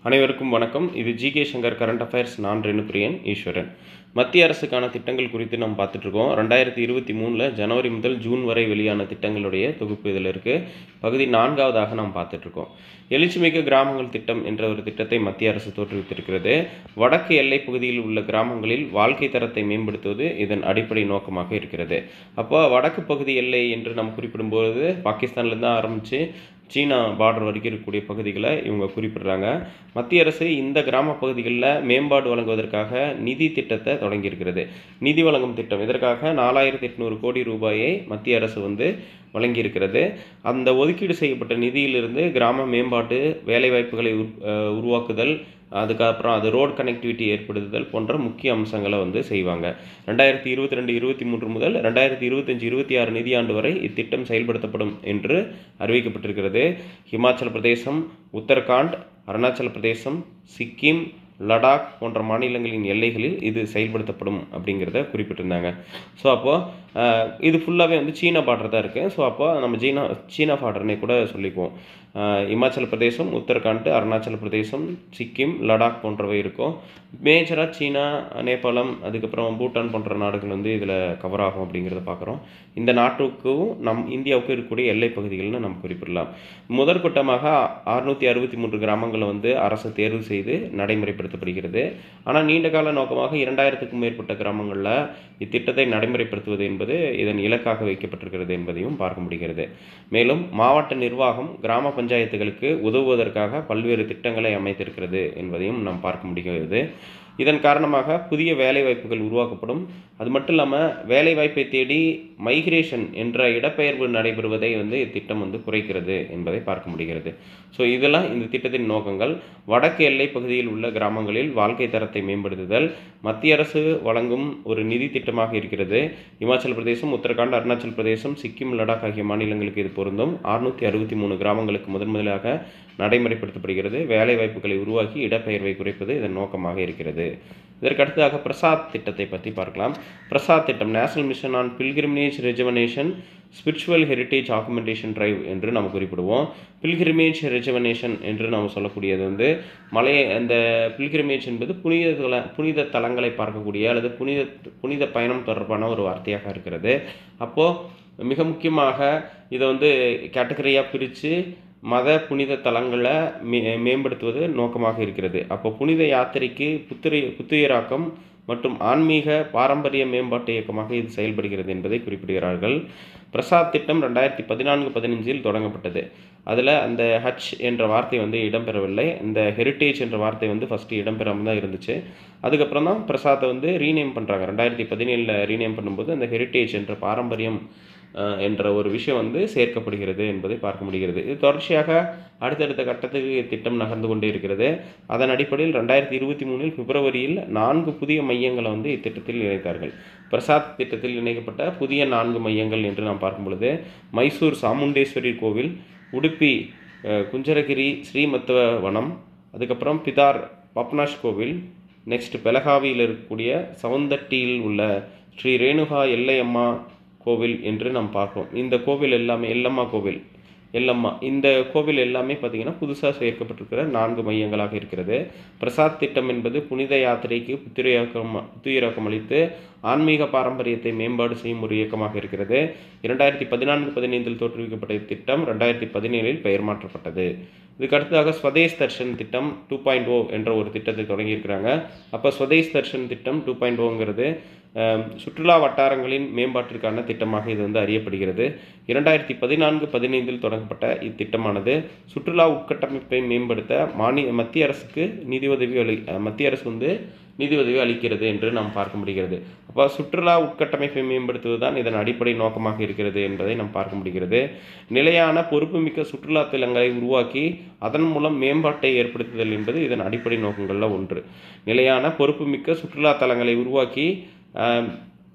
அனைவருக்கும் வணக்கம் இது ஜிகே சங்கர் கரண்ட் அஃபேர்ஸ் நான் ரெணுபிரியன் ஈஸ்வரன் மத்திய அரசுக்கான திட்டங்கள் குறித்து நம்ம பார்த்துட்டு இருக்கோம் ரெண்டாயிரத்தி இருபத்தி மூணில் ஜனவரி முதல் ஜூன் வரை வெளியான திட்டங்களுடைய தொகுப்பு இதில் இருக்குது பகுதி நான்காவதாக நாம் பார்த்துட்டு இருக்கோம் எழுச்சிமிக்க கிராமங்கள் திட்டம் என்ற ஒரு திட்டத்தை மத்திய அரசு தோற்றுவித்திருக்கிறது வடக்கு எல்லைப் பகுதியில் உள்ள கிராமங்களில் வாழ்க்கை தரத்தை மேம்படுத்துவது இதன் அடிப்படை நோக்கமாக இருக்கிறது அப்போ வடக்கு பகுதி எல்லை என்று நாம் குறிப்பிடும்போது பாகிஸ்தான்லேருந்து ஆரம்பித்து சீனா பார்டர் வரைக்கும் இருக்கக்கூடிய பகுதிகளை இவங்க குறிப்பிடுறாங்க மத்திய அரசு இந்த கிராம பகுதிகளில் மேம்பாடு வழங்குவதற்காக நிதி திட்டத்தை தொடங்கியிருக்கிறது நிதி வழங்கும் திட்டம் இதற்காக நாலாயிரத்தி எட்நூறு கோடி ரூபாயை மத்திய அரசு வந்து வழங்கியிருக்கிறது அந்த ஒதுக்கீடு செய்யப்பட்ட நிதியிலிருந்து கிராம மேம்பாட்டு வேலைவாய்ப்புகளை உரு- அஹ் உருவாக்குதல் அதுக்கப்புறம் அது ரோட் கனெக்டிவிட்டி ஏற்படுத்துதல் போன்ற முக்கிய அம்சங்களை வந்து செய்வாங்க ரெண்டாயிரத்தி இருபத்தி ரெண்டு இருபத்தி மூன்று முதல் ரெண்டாயிரத்தி இருபத்தஞ்சி இருபத்தி ஆறு நிதியாண்டு வரை இத்திட்டம் செயல்படுத்தப்படும் என்று அறிவிக்கப்பட்டிருக்கிறது ஹிமாச்சல பிரதேசம் உத்தரகாண்ட் அருணாச்சல பிரதேசம் சிக்கிம் லடாக் போன்ற மாநிலங்களின் எல்லைகளில் இது செயல்படுத்தப்படும் அப்படிங்கிறத குறிப்பிட்டிருந்தாங்க ஸோ அப்போது இது ஃபுல்லாகவே வந்து சீனா பார்டர் தான் இருக்குது ஸோ அப்போ நம்ம சீனா சீனா பார்டர்னே கூட சொல்லிக்குவோம் அஹ் இமாச்சல பிரதேசம் உத்தரகாண்ட் அருணாச்சல பிரதேசம் சிக்கிம் லடாக் போன்றவை இருக்கும் மேஜராக சீனா நேபாளம் அதுக்கப்புறம் பூட்டான் போன்ற நாடுகள் வந்து இதில் கவர் ஆகும் அப்படிங்கிறத பார்க்குறோம் இந்த நாட்டுக்கும் நம் இந்தியாவுக்கும் இருக்கக்கூடிய எல்லைப் பகுதிகள்னு நம்ம குறிப்பிடலாம் முதற்கட்டமாக அறுநூற்றி அறுபத்தி மூன்று கிராமங்களை வந்து அரசு தேர்வு செய்து நடைமுறைப்படுத்தப்படுகிறது ஆனால் நீண்ட கால நோக்கமாக இரண்டாயிரத்துக்கும் மேற்பட்ட கிராமங்களில் இத்திட்டத்தை நடைமுறைப்படுத்துவது என்பது இதன் இலக்காக வைக்கப்பட்டிருக்கிறது என்பதையும் பார்க்க முடிகிறது மேலும் மாவட்ட நிர்வாகம் கிராம பஞ்சாயத்துகளுக்கு உதவுவதற்காக பல்வேறு திட்டங்களை அமைத்திருக்கிறது என்பதையும் நாம் பார்க்க முடிகிறது இதன் காரணமாக புதிய வேலைவாய்ப்புகள் உருவாக்கப்படும் அது மட்டும் இல்லாமல் வேலைவாய்ப்பை தேடி மைக்ரேஷன் என்ற இடப்பெயர்வு நடைபெறுவதை வந்து இத்திட்டம் வந்து குறைக்கிறது என்பதை பார்க்க முடிகிறது ஸோ இதெல்லாம் இந்த திட்டத்தின் நோக்கங்கள் வடக்கு எல்லை பகுதியில் உள்ள கிராமங்களில் வாழ்க்கை தரத்தை மேம்படுத்துதல் மத்திய அரசு வழங்கும் ஒரு நிதி திட்டமாக இருக்கிறது இமாச்சல பிரதேசம் உத்தரகாண்ட் அருணாச்சல் பிரதேசம் சிக்கிம் லடாக் ஆகிய மாநிலங்களுக்கு இது பொருந்தும் அறுநூற்றி அறுபத்தி மூணு கிராமங்களுக்கு முதன் முதலாக நடைமுறைப்படுத்தப்படுகிறது வேலை வாய்ப்புகளை உருவாக்கி இடப்பெயர்வை குறைப்பது இதன் நோக்கமாக இருக்கிறது இதற்கு அடுத்ததாக பிரசாத் திட்டத்தை பற்றி பார்க்கலாம் பிரசாத் திட்டம் national mission on pilgrimage rejuvenation spiritual heritage augmentation drive என்று நம்ம குறிப்பிடுவோம் பில்கிரிமேஜ் ரெஜுவனேஷன் என்று நாம் சொல்லக்கூடியது வந்து மலை அந்த பில்கிரிமேஜ் என்பது புனித தல புனித தலங்களை பார்க்கக்கூடிய அல்லது புனித புனித பயணம் தொடர்பான ஒரு வார்த்தையாக இருக்கிறது அப்போது மிக முக்கியமாக இதை வந்து கேட்டகரியாக பிரித்து மத புனித தலங்களை மே மேம்படுத்துவது நோக்கமாக இருக்கிறது அப்போ புனித யாத்திரைக்கு புத்துரை புத்துயிராக்கம் மற்றும் ஆன்மீக பாரம்பரிய மேம்பாட்டு இயக்கமாக இது செயல்படுகிறது என்பதை குறிப்பிடுகிறார்கள் பிரசாத் திட்டம் ரெண்டாயிரத்தி பதினான்கு பதினஞ்சில் தொடங்கப்பட்டது அதில் அந்த ஹச் என்ற வார்த்தை வந்து இடம்பெறவில்லை இந்த ஹெரிட்டேஜ் என்ற வார்த்தை வந்து ஃபஸ்ட்டு இடம்பெறாமல் தான் இருந்துச்சு அதுக்கப்புறம் தான் பிரசாத்தை வந்து ரீநேம் பண்ணுறாங்க ரெண்டாயிரத்தி பதினேழில் ரீநேம் பண்ணும்போது அந்த ஹெரிட்டேஜ் என்ற பாரம்பரியம் அஹ், என்ற ஒரு விஷயம் வந்து சேர்க்கப்படுகிறது என்பதை பார்க்க முடிகிறது இது தொடர்ச்சியாக அடுத்தடுத்த கட்டத்துக்கு திட்டம் நகர்ந்து கொண்டே இருக்கிறது அதன் அடிப்படையில் ரெண்டாயிரத்தி இருபத்தி மூணில் பிப்ரவரியில் நான்கு புதிய மையங்களை வந்து இத்திட்டத்தில் இணைத்தார்கள் பிரசாத் திட்டத்தில் இணைக்கப்பட்ட புதிய நான்கு மையங்கள் என்று நாம் பார்க்கும் பொழுது மைசூர் சாமுண்டேஸ்வரி கோவில் உடுப்பி அஹ், குஞ்சரகிரி ஸ்ரீமத்துவ வனம் அதுக்கப்புறம் பிதார் பப்னாஷ் கோவில் நெக்ஸ்ட் பெலகாவியில் இருக்கக்கூடிய சவுந்தட்டியில் உள்ள ஸ்ரீ ரேணுகா எல்லையம்மா கோவில் என்று நாம் பார்க்கிறோம் இந்த கோவில் எல்லாமே எல்லம்மா கோவில் எல்லம்மா இந்த கோவில் எல்லாமே பார்த்திங்கன்னா புதுசாக சேர்க்கப்பட்டிருக்கிற நான்கு மையங்களாக இருக்கிறது பிரசாத் திட்டம் என்பது புனித யாத்திரைக்கு புத்துயிராக்கம் புத்துயிராக்கம் அளித்து ஆன்மீக பாரம்பரியத்தை மேம்பாடு செய்யும் ஒரு இயக்கமாக இருக்கிறது இரண்டாயிரத்தி பதினான்கு பதினைந்தில் தோற்றுவிக்கப்பட்ட இத்திட்டம் ரெண்டாயிரத்தி பதினேழில் பெயர் மாற்றப்பட்டது இதுக்கு அடுத்ததாக ஸ்வதேஷ் தர்ஷன் திட்டம் டூ பாயிண்ட் ஓ என்ற ஒரு திட்டத்தை தொடங்கியிருக்கிறாங்க அப்போ ஸ்வதேஷ் தர்ஷன் திட்டம் டூ பாயிண்ட் ஓங்கிறது சுற்றுலா வட்டாரங்களின் மேம்பாட்டிற்கான திட்டமாக இது வந்து அறியப்படுகிறது இரண்டாயிரத்தி பதினான்கு பதினைந்தில் தொடங்கப்பட்ட இத்திட்டமானது சுற்றுலா உட்கட்டமைப்பை மேம்படுத்த மாநில மத்திய அரசுக்கு நிதி உதவி அளி அஹ், மத்திய அரசு வந்து நிதி உதவி அளிக்கிறது என்று நாம் பார்க்க முடிகிறது அப்போ சுற்றுலா உட்கட்டமைப்பை மேம்படுத்துவது தான் இதன் அடிப்படை நோக்கமாக இருக்கிறது என்பதை நாம் பார்க்க முடிகிறது நிலையான பொறுப்புமிக்க சுற்றுலா தலங்களை உருவாக்கி அதன் மூலம் மேம்பாட்டை ஏற்படுத்துதல் என்பது இதன் அடிப்படை நோக்கங்களில் ஒன்று நிலையான பொறுப்புமிக்க சுற்றுலா தலங்களை உருவாக்கி ஆம்,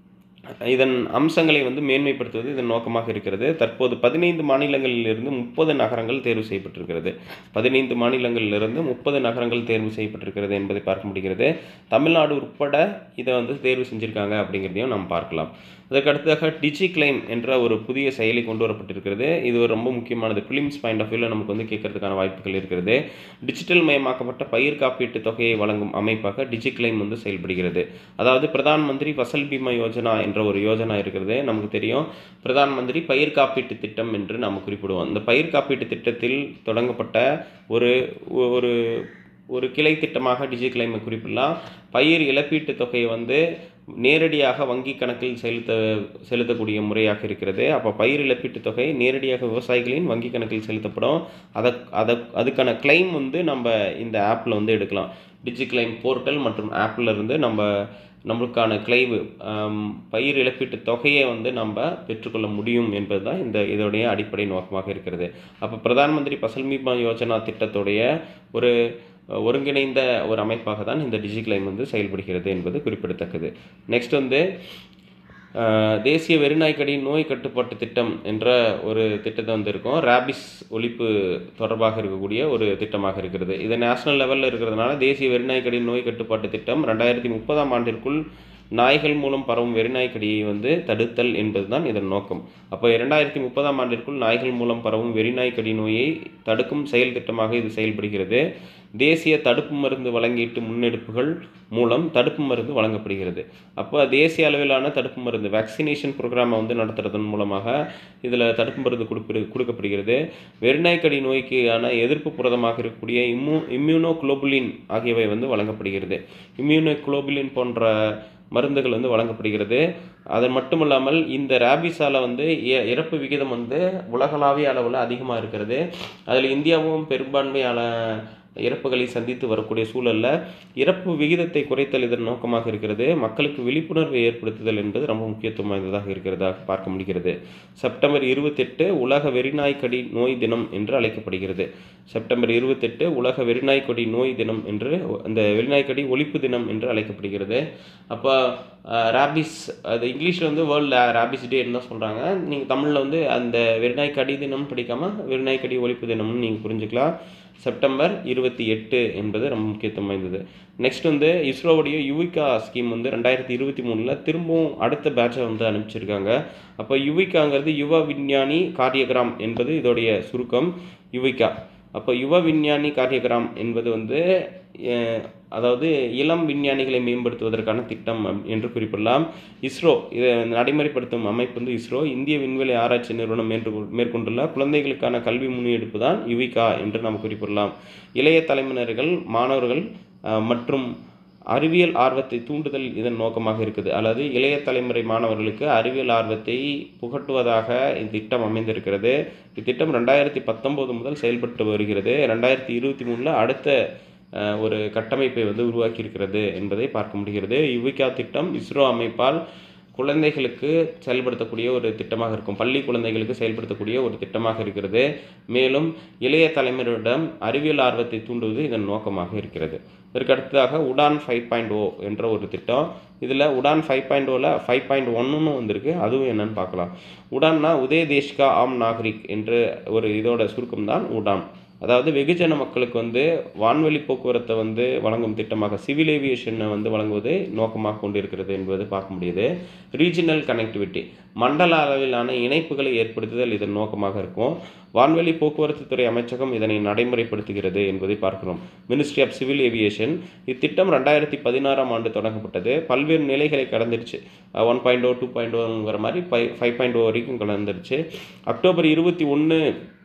இதன் அம்சங்களை வந்து மேன்மைப்படுத்துவது இதன் நோக்கமாக இருக்கிறது தற்போது பதினைந்து மாநிலங்களிலிருந்து முப்பது நகரங்கள் தேர்வு செய்யப்பட்டிருக்கிறது பதினைந்து மாநிலங்களிலிருந்து முப்பது நகரங்கள் தேர்வு செய்யப்பட்டிருக்கிறது என்பதை பார்க்க முடிகிறது தமிழ்நாடு உட்பட இதை வந்து தேர்வு செஞ்சுருக்காங்க அப்படிங்கிறதையும் நாம் பார்க்கலாம் அதற்கு அடுத்ததாக டிஜி கிளைம் என்ற ஒரு புதிய செயலி கொண்டு வரப்பட்டிருக்கிறது இது ஒரு ரொம்ப முக்கியமானது ஃபிலிம்ஸ் பாயிண்ட் ஆஃப் வியூவில் நமக்கு வந்து கேட்கறதுக்கான வாய்ப்புகள் இருக்கிறது டிஜிட்டல் மயமாக்கப்பட்ட பயிர் காப்பீட்டு தொகையை வழங்கும் அமைப்பாக டிஜி கிளைம் வந்து செயல்படுகிறது அதாவது பிரதான் மந்திரி ஃபசல் பீமா யோஜனா என்ற ஒரு யோஜனா இருக்கிறது நமக்கு தெரியும் பிரதான் மந்திரி பயிர் காப்பீட்டு திட்டம் என்று நாம் குறிப்பிடுவோம் இந்த பயிர் காப்பீட்டு திட்டத்தில் தொடங்கப்பட்ட ஒரு ஒரு ஒரு கிளை திட்டமாக டிஜி கிளைமை குறிப்பிடலாம் பயிர் இழப்பீட்டு தொகையை வந்து நேரடியாக வங்கி கணக்கில் செலுத்த செலுத்தக்கூடிய முறையாக இருக்கிறது அப்போ பயிர் இழப்பீட்டு தொகை நேரடியாக விவசாயிகளின் வங்கி கணக்கில் செலுத்தப்படும் அதை அதை அதுக்கான கிளைம் வந்து நம்ம இந்த ஆப்பில் வந்து எடுக்கலாம் டிஜி கிளைம் போர்ட்டல் மற்றும் ஆப்பில் இருந்து நம்ம நம்மளுக்கான கிளைவு பயிர் இழப்பீட்டு தொகையை வந்து நம்ம பெற்றுக்கொள்ள முடியும் என்பது தான் இந்த இதோடைய அடிப்படை நோக்கமாக இருக்கிறது அப்போ பிரதான் மந்திரி பசல் பீமா யோஜனா திட்டத்துடைய ஒரு ஒருங்கிணைந்த ஒரு அமைப்பாக தான் இந்த டிஜிகிளைம் வந்து செயல்படுகிறது என்பது குறிப்பிடத்தக்கது நெக்ஸ்ட் வந்து தேசிய வெறிநாய்க்கடி நோய் கட்டுப்பாட்டு திட்டம் என்ற ஒரு திட்டத்தை வந்து இருக்கும் ரேபிஸ் ஒழிப்பு தொடர்பாக இருக்கக்கூடிய ஒரு திட்டமாக இருக்கிறது இது நேஷனல் லெவலில் இருக்கிறதுனால தேசிய வெறிநாய்க்கடி நோய் கட்டுப்பாட்டு திட்டம் ரெண்டாயிரத்தி முப்பதாம் ஆண்டிற்குள் நாய்கள் மூலம் பரவும் வெறிநாய்க்கடியை வந்து தடுத்தல் என்பதுதான் இதன் நோக்கம் அப்போ இரண்டாயிரத்தி முப்பதாம் ஆண்டிற்குள் நாய்கள் மூலம் பரவும் வெறிநாய்க்கடி நோயை தடுக்கும் செயல் திட்டமாக இது செயல்படுகிறது தேசிய தடுப்பு மருந்து வழங்கீட்டு முன்னெடுப்புகள் மூலம் தடுப்பு மருந்து வழங்கப்படுகிறது அப்போ தேசிய அளவிலான தடுப்பு மருந்து வேக்சினேஷன் ப்ரோக்ராமை வந்து நடத்துறதன் மூலமாக இதில் தடுப்பு மருந்து கொடுப்பது கொடுக்கப்படுகிறது வெறிநாய்க்கடி நோய்க்கான எதிர்ப்பு புரதமாக இருக்கக்கூடிய இம்யூ இம்யூனோ குளோபுலின் ஆகியவை வந்து வழங்கப்படுகிறது இம்யூனோ குளோபுலின் போன்ற மருந்துகள் வந்து வழங்கப்படுகிறது அது மட்டும் இல்லாமல் இந்த ரேபிஸால் வந்து இறப்பு விகிதம் வந்து உலகளாவிய அளவில் அதிகமாக இருக்கிறது அதில் இந்தியாவும் பெரும்பான்மையான இறப்புகளை சந்தித்து வரக்கூடிய சூழலில் இறப்பு விகிதத்தை குறைத்தல் இதன் நோக்கமாக இருக்கிறது மக்களுக்கு விழிப்புணர்வை ஏற்படுத்துதல் என்பது ரொம்ப முக்கியத்துவம் வாய்ந்ததாக இருக்கிறதாக பார்க்க முடிகிறது செப்டம்பர் இருபத்தெட்டு உலக வெறிநாய்க்கடி நோய் தினம் என்று அழைக்கப்படுகிறது செப்டம்பர் இருபத்தெட்டு உலக வெறிநாய்க்கடி நோய் தினம் என்று அந்த வெறிநாய்க்கடி ஒழிப்பு தினம் என்று அழைக்கப்படுகிறது அப்போ ரேபிஸ் அது இங்கிலீஷில் வந்து வேர்ல்டு ரேபிஸ் டேன்னு தான் சொல்கிறாங்க நீங்கள் தமிழில் வந்து அந்த வெறிநாய்க்கடி தினம் படிக்காமல் வெறிநாய்க்கடி ஒழிப்பு தினம்னு நீங்கள் புரிஞ்சுக்கலாம் செப்டம்பர் இருபத்தி எட்டு என்பது ரொம்ப முக்கியத்துவம் வாய்ந்தது நெக்ஸ்ட் வந்து இஸ்ரோவுடைய யுவிகா ஸ்கீம் வந்து ரெண்டாயிரத்தி இருபத்தி மூணில் திரும்பவும் அடுத்த பேட்சை வந்து அனுப்பிச்சிருக்காங்க அப்போ யுவிகாங்கிறது யுவ விஞ்ஞானி காரியகிராம் என்பது இதோடைய சுருக்கம் யுவிகா அப்போ யுவ விஞ்ஞானி காரியகிராம் என்பது வந்து அதாவது இளம் விஞ்ஞானிகளை மேம்படுத்துவதற்கான திட்டம் என்று குறிப்பிடலாம் இஸ்ரோ இதை நடைமுறைப்படுத்தும் அமைப்பு வந்து இஸ்ரோ இந்திய விண்வெளி ஆராய்ச்சி நிறுவனம் மேற்கொண்டுள்ள குழந்தைகளுக்கான கல்வி முன்னெடுப்பு தான் யுவிகா என்று நாம் குறிப்பிடலாம் இளைய தலைமுறைகள் மாணவர்கள் மற்றும் அறிவியல் ஆர்வத்தை தூண்டுதல் இதன் நோக்கமாக இருக்குது அல்லது இளைய தலைமுறை மாணவர்களுக்கு அறிவியல் ஆர்வத்தை புகட்டுவதாக இத்திட்டம் அமைந்திருக்கிறது இத்திட்டம் ரெண்டாயிரத்தி பத்தொம்போது முதல் செயல்பட்டு வருகிறது ரெண்டாயிரத்தி இருபத்தி மூணில் அடுத்த ஒரு கட்டமைப்பை வந்து உருவாக்கி இருக்கிறது என்பதை பார்க்க முடிகிறது யுவிகா திட்டம் இஸ்ரோ அமைப்பால் குழந்தைகளுக்கு செயல்படுத்தக்கூடிய ஒரு திட்டமாக இருக்கும் பள்ளி குழந்தைகளுக்கு செயல்படுத்தக்கூடிய ஒரு திட்டமாக இருக்கிறது மேலும் இளைய தலைமுறையிடம் அறிவியல் ஆர்வத்தை தூண்டுவது இதன் நோக்கமாக இருக்கிறது இதற்கு அடுத்ததாக உடான் ஃபைவ் பாயிண்ட் ஓ என்ற ஒரு திட்டம் இதில் உடான் ஃபைவ் பாயிண்ட் ஓவில் ஃபைவ் பாயிண்ட் ஒன்றுன்னு வந்திருக்கு அதுவும் என்னன்னு பார்க்கலாம் உடான்னா உதய தேஷ்கா ஆம் நாகரிக் என்று ஒரு இதோட சுருக்கம் தான் உடான் அதாவது வெகுஜன மக்களுக்கு வந்து வான்வெளி போக்குவரத்தை வந்து வழங்கும் திட்டமாக சிவில் ஏவியேஷனை வந்து வழங்குவதை நோக்கமாக கொண்டிருக்கிறது என்பது பார்க்க முடியுது ரீஜனல் கனெக்டிவிட்டி மண்டல அளவிலான இணைப்புகளை ஏற்படுத்துதல் இதன் நோக்கமாக இருக்கும் வான்வெளி போக்குவரத்து துறை அமைச்சகம் இதனை நடைமுறைப்படுத்துகிறது என்பதை பார்க்கிறோம் மினிஸ்ட்ரி ஆஃப் சிவில் ஏவியேஷன் இத்திட்டம் ரெண்டாயிரத்தி பதினாறாம் ஆண்டு தொடங்கப்பட்டது பல்வேறு நிலைகளை கடந்துருச்சு one point O two point ஓங்கிற மாதிரி ஃபைவ் ஃபைவ் பாயிண்ட் ஓ வரைக்கும் கடந்துருச்சு அக்டோபர் இருபத்தி ஒன்று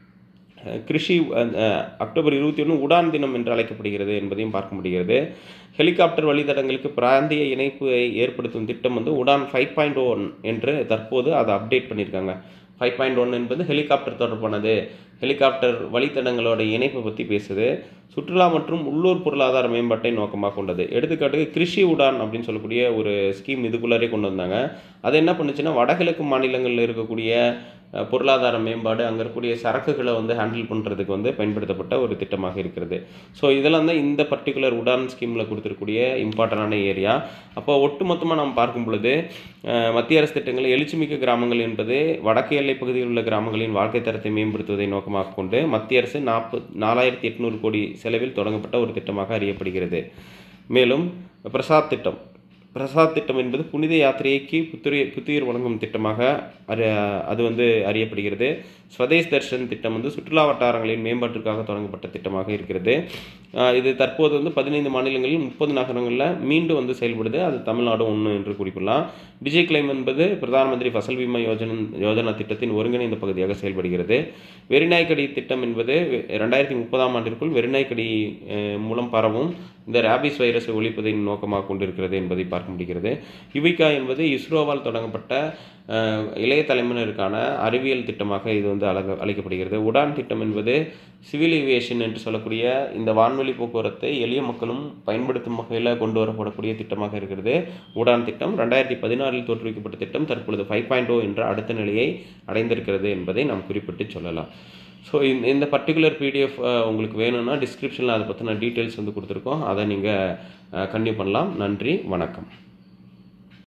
கிருஷி அக்டோபர் இருபத்தி ஒன்று உடான் தினம் என்று அழைக்கப்படுகிறது என்பதையும் பார்க்க முடிகிறது ஹெலிகாப்டர் வழித்தடங்களுக்கு பிராந்திய இணைப்பை ஏற்படுத்தும் திட்டம் வந்து உடான் ஃபைவ் பாயிண்ட் ஒன் என்று தற்போது அதை அப்டேட் பண்ணியிருக்காங்க ஃபைவ் பாயிண்ட் ஒன் என்பது ஹெலிகாப்டர் தொடர்பானது ஹெலிகாப்டர் வழித்தடங்களோட இணைப்பை பற்றி பேசுது சுற்றுலா மற்றும் உள்ளூர் பொருளாதார மேம்பாட்டை நோக்கமாக கொண்டது எடுத்துக்காட்டுக்கு கிருஷி உடான் அப்படின்னு சொல்லக்கூடிய ஒரு ஸ்கீம் இதுக்குள்ளாரே கொண்டு வந்தாங்க அது என்ன பண்ணுச்சுன்னா வடகிழக்கு மாநிலங்களில் இருக்கக்கூடிய அஹ், பொருளாதார மேம்பாடு அங்கே இருக்கக்கூடிய சரக்குகளை வந்து ஹேண்டில் பண்ணுறதுக்கு வந்து பயன்படுத்தப்பட்ட ஒரு திட்டமாக இருக்கிறது ஸோ இதெல்லாம் தான் இந்த பர்டிகுலர் உடான் ஸ்கீமில் கொடுத்துருக்கூடிய இம்பார்ட்டண்டான ஏரியா அப்போ ஒட்டுமொத்தமாக நாம் பார்க்கும் பொழுது அஹ், மத்திய அரசு திட்டங்கள் எழுச்சிமிக்க கிராமங்கள் என்பது வடக்கு எல்லை பகுதியில் உள்ள கிராமங்களின் வாழ்க்கை தரத்தை மேம்படுத்துவதை நோக்கமாக கொண்டு மத்திய அரசு நாற்பது நாலாயிரத்தி எட்நூறு கோடி செலவில் தொடங்கப்பட்ட ஒரு திட்டமாக அறியப்படுகிறது மேலும் பிரசாத் திட்டம் பிரசாத் திட்டம் என்பது புனித யாத்திரைக்கு புத்துயிர் புத்துயிர் வழங்கும் திட்டமாக அறி அது வந்து அறியப்படுகிறது ஸ்வதேஷ் தர்ஷன் திட்டம் வந்து சுற்றுலா வட்டாரங்களின் மேம்பாட்டிற்காக தொடங்கப்பட்ட திட்டமாக இருக்கிறது ஆஹ் இது தற்போது வந்து பதினைந்து மாநிலங்களில் முப்பது நகரங்களில் மீண்டும் வந்து செயல்படுது அது தமிழ்நாடு ஒன்று என்று குறிப்பிடலாம் டிஜி கிளைம் என்பது பிரதான் மந்திரி ஃபசல் பீமா யோஜனா யோஜனா திட்டத்தின் ஒருங்கிணைந்த பகுதியாக செயல்படுகிறது வெறிநாய்க்கடி திட்டம் என்பது ரெண்டாயிரத்தி முப்பதாம் ஆண்டிற்குள் வெறிநாய்க்கடி அஹ், மூலம் பரவும் இந்த ரேபிஸ் வைரஸை ஒழிப்பதின் நோக்கமாக கொண்டிருக்கிறது என்பதை பார்க்க முடிகிறது யுவிகா என்பது இஸ்ரோவால் தொடங்கப்பட்ட அஹ், இளைய தலைமுறையினருக்கான அறிவியல் திட்டமாக இது வந்து அழக அழைக்கப்படுகிறது உடான் திட்டம் என்பது சிவில் ஏவியேஷன் என்று சொல்லக்கூடிய இந்த வான்வெளி போக்குவரத்தை எளிய மக்களும் பயன்படுத்தும் வகையில் கொண்டு வரப்படக்கூடிய திட்டமாக இருக்கிறது உடான் திட்டம் ரெண்டாயிரத்தி பதினாறில் தோற்றுவிக்கப்பட்ட திட்டம் தற்பொழுது ஃபைவ் பாயிண்ட் ஓ என்ற அடுத்த நிலையை அடைந்திருக்கிறது என்பதை நாம் குறிப்பிட்டு சொல்லலாம் ஸோ இந்த இந்த பர்டிகுலர் பிடிஎஃப் உங்களுக்கு வேணும்னா டிஸ்கிரிப்ஷனில் அதை பற்றின டீட்டெயில்ஸ் வந்து கொடுத்துருக்கோம் அதை நீங்கள் கன்டினியூ பண்ணலாம் நன்றி வணக்கம்